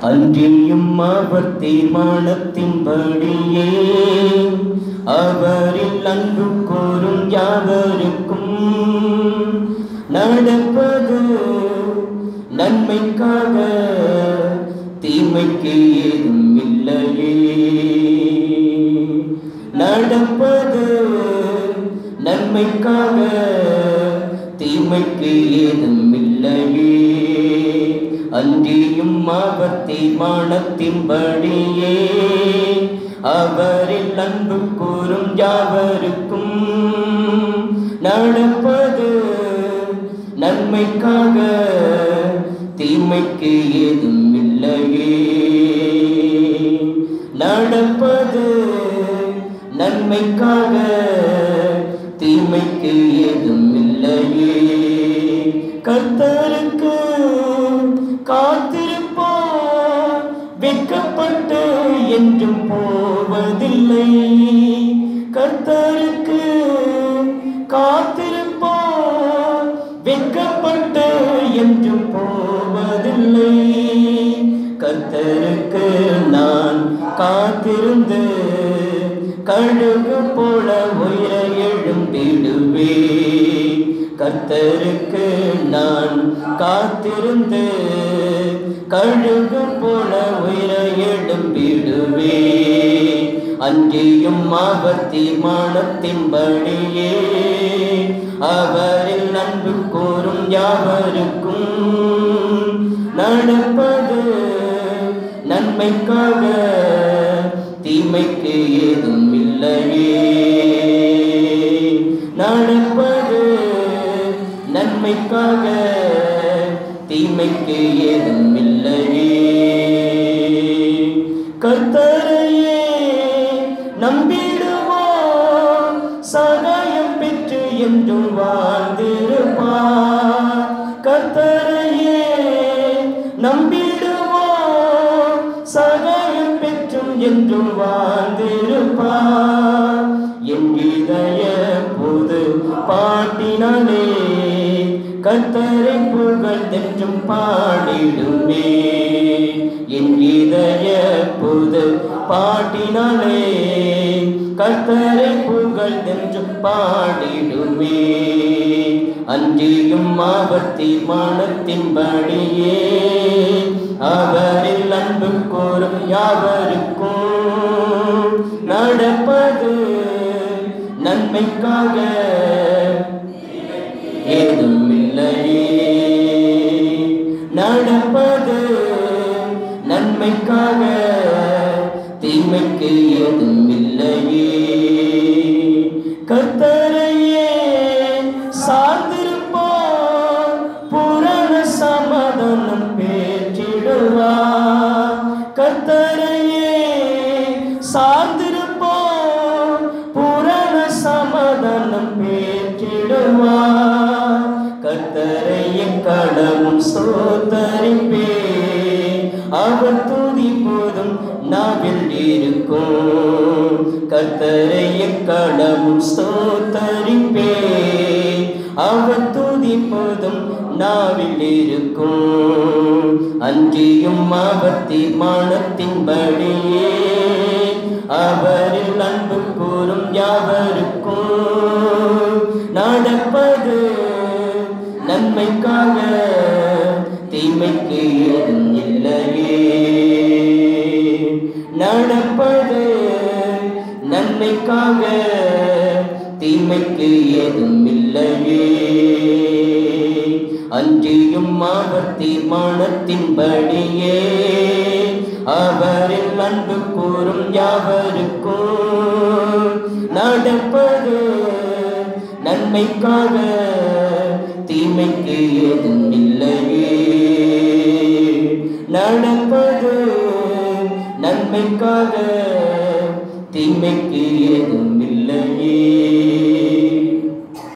அன்றியும் அவர் தீர்மானத்தின்படியே அவரில் அன்பு கூறும் யாவருக்கும் நடப்பது நன்மைக்காக தீமைக்கு ஏதும் இல்லையே நடப்பது நன்மைக்காக தீமைக்கு ஏதும் இல்லையே அன்றியும் அவர் தீர்மானத்தின்படியே அவரில் அன்பு கூறும் யாவருக்கும் நடப்பது நன்மைக்காக தீமைக்கு ஏதும் இல்லையே நடப்பது நன்மைக்காக தீமைக்கு ஏதும் இல்லையே கர்த்தருக்கு காத்திருப்போம் வெட்கப்பட்டு என்றும் போவதில்லை கர்த்தருக்கு காத்திருப்போம் வெட்கப்பட்டு என்றும் போவதில்லை கர்த்தருக்கு நான் காத்திருந்து கழுகு போல உயர எழும்பிடுவே கர்த்தருக்கு நான் காத்திருந்து கழுகு போல உயர எழும்பிடுவே அன்றியும் அவர் தீர்மானத்தின்படியே அவரில் அன்பு கூறும் யாவருக்கும் நடப்பது நன்மைக்காக தீமைக்கு ஏதும் இல்லையே நடப்பது நன்மைக்காக தீமைக்கு ஏதும் இல்லையே கர்த்தரையே நம்பிடுவோம் சகாயம் பெற்று என்றும் வாழ்ந்திருப்பார் கர்த்தரையே நம்பிடுவோம் சகாயம் பெற்றும் என்றும் வாழ்ந்திருப்பார் என் இதய புது பாட்டினாலே கர்த்தரை புகழ்ந்தென்றும் பாடிடுமே என் இதய புது பாட்டினாலே கர்த்தரை புகழ்ந்தென்றும் பாடிடுமே அன்றியும் அவர் தீர்மானத்தின்படியே அவரில் அன்பு கூறும் யாவருக்கும் நடப்பது நன்மைக்காக ஏதும் இல்லையே நடப்பது நன்மைக்காக தீமைக்கு ஏதும் இல்லையே கர்த்தரையே சார்ந்திருப்போம் பூரண சமாதானம் பெற்றிடுவார் கர்த்தரையே சார்ந்திருப்போம் பூரண சமாதானம் பெற்றிடுவார் கர்த்தரைய கடவும் சோதரிப்பே அவர் துதி போதும் நாவில் இருக்கும் கர்த்தரைய கடவும் ஸ்தோத்தரிப்பே அவர் துதி போதும் நாவில் இருக்கும் அன்றியும் அவர் தீர்மானத்தின்படியே அவரில் அன்பு கூறும் யாவருக்கும் நடப்பது நன்மைக்காக தீமைக்கு ஏதும் இல்லையே நடப்பது நன்மைக்காக தீமைக்கு ஏதும் இல்லையே அன்றியும் அவர் தீர்மானத்தின்படியே அவரில் அன்பு கூறும் யாவருக்கும் நடப்பது நன்மைக்காக தீமைக்கு ஏதும் இல்லையே நடப்பது நன்மைக்காக தீமைக்கு ஏதும் இல்லையே